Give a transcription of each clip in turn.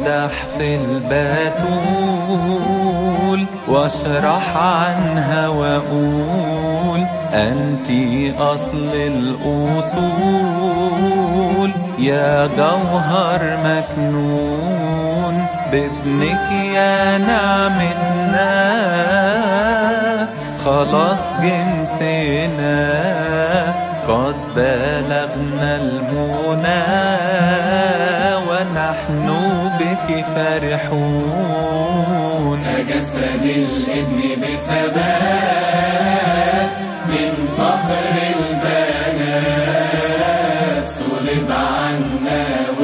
وامدح في البتول واشرح عنها واقول انتي اصل الاصول يا جوهر مكنون بابنك يا نعمتنا خلاص جنسنا قد بلغنا المنى ونحن بك فرحون تجسد الابن بثبات من فخر البنات صلب عنا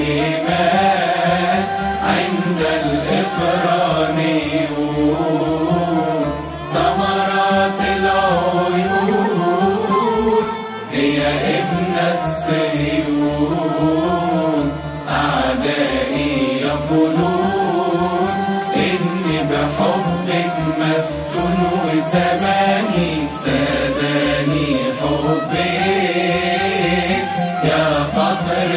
ومات عند الإقرانيون ثمرات العيون هي ابنة صهيون أعدائي يقولون إني بحبك مفتون وسباني ساداني حبك يا فخر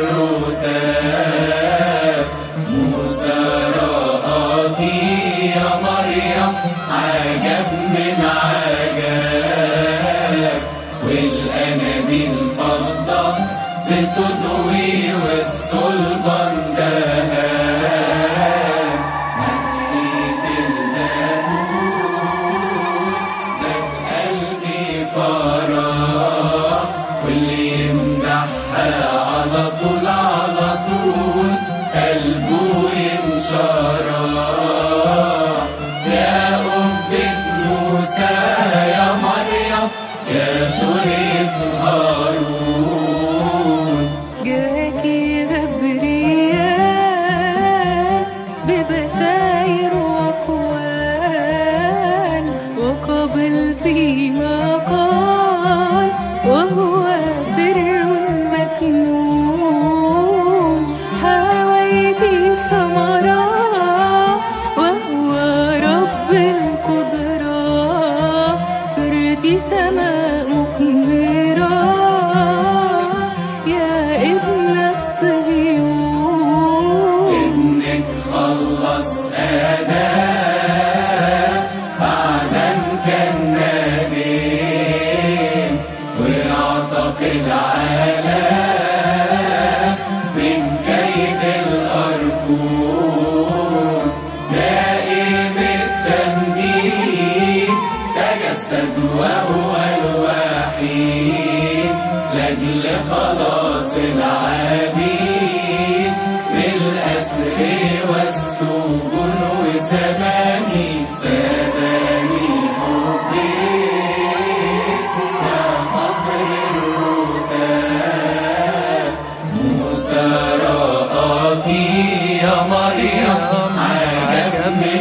الرتاب موسى رآتي يا مريم عجب من عجب والأناديل الفضة بتضوي والسلطان دهب مدحي في البابون زاد قلبي فرح واللي يمدحها على طول على طول قلبه ينشرح يا أمة موسى يا مريم يا شريك هارون جاكي غبريال ببشاير وأقوال وقبلتي ما قال وهو سر مكنون حويتي الثمرة وهو رب القدرة صرتي سماء مقمرة يا ابنة صهيون ابنك خلص آدم بعدا كان نادم ويعتق العالم من كيد الأرجون دائم التمجيد تجسد وهو الوحيد لأجل خلاص العبيد بالأسر والسجون وسباني سباني حبك يا فخر الرتاب موسى رآتي يا مريم عجب من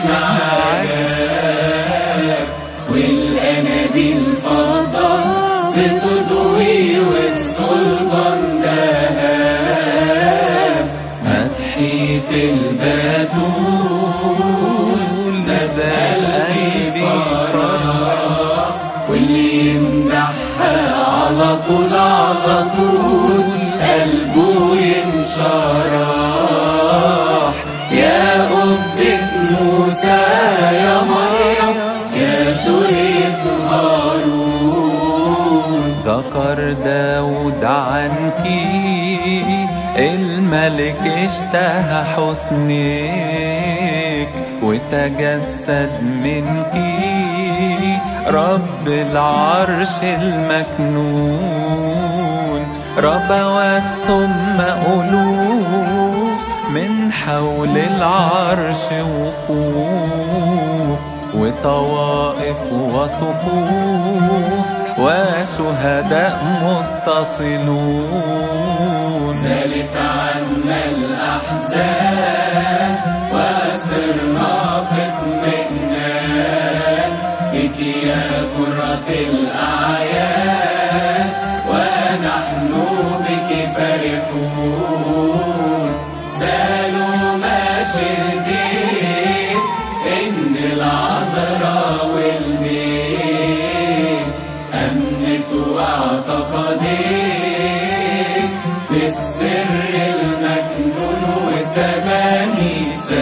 عجب والأناديل الفضة بتضوي والسلطان دهب مدحي في البتول زاد قلبي فرح واللي يمدحها على طول على طول قلبه ينشرح يا أبة موسى يا مريم يا شريك هارون ذكر داود عنك الملك اشتهى حسنك وتجسد منك رب العرش المكنون ربوات ثم ألوف من حول العرش وقوف وطوائف وصفوف وشهداء متصلون زالت عنا الأحزان وسرنا في اطمئنان بك يا قرة الأعيان ونحن بك فرحون زالوا ما شهدين إن العذراء والبيت أمنت واعتقدت بالسر المكنون وسباني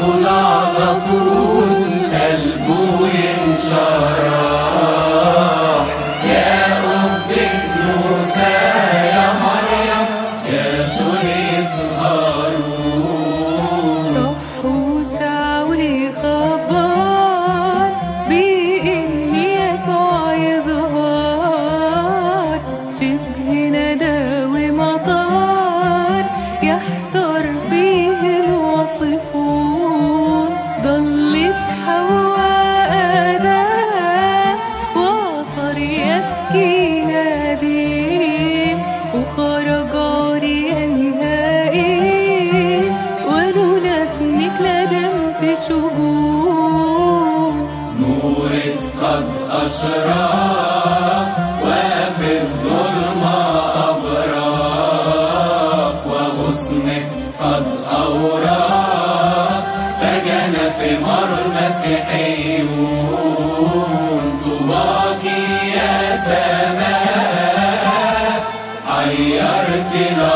طول على طول قلبه ينشرح يا أب موسى يا مريم يا شريط هارون صح وشعوي خبر بإن يسوع يظهر شبه ندى ومطر يحتار فيه الواصفون ضلت حواء آدم وصار يبكي نادين وخرج عريا هائل ولولا ابنك لدم في شجون نورك قد أشرق وفي الظلمة أبرق وغصنك قد أورق فجنى ثمار المسيحيون طوباك يا سماء حيرت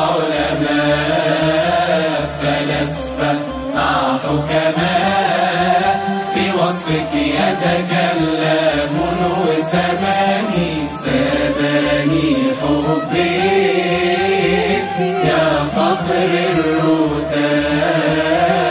العلماء فلاسفة مع حكماء في وصفك يتكلمون وسباني سباني حبك يا فخر الرتاب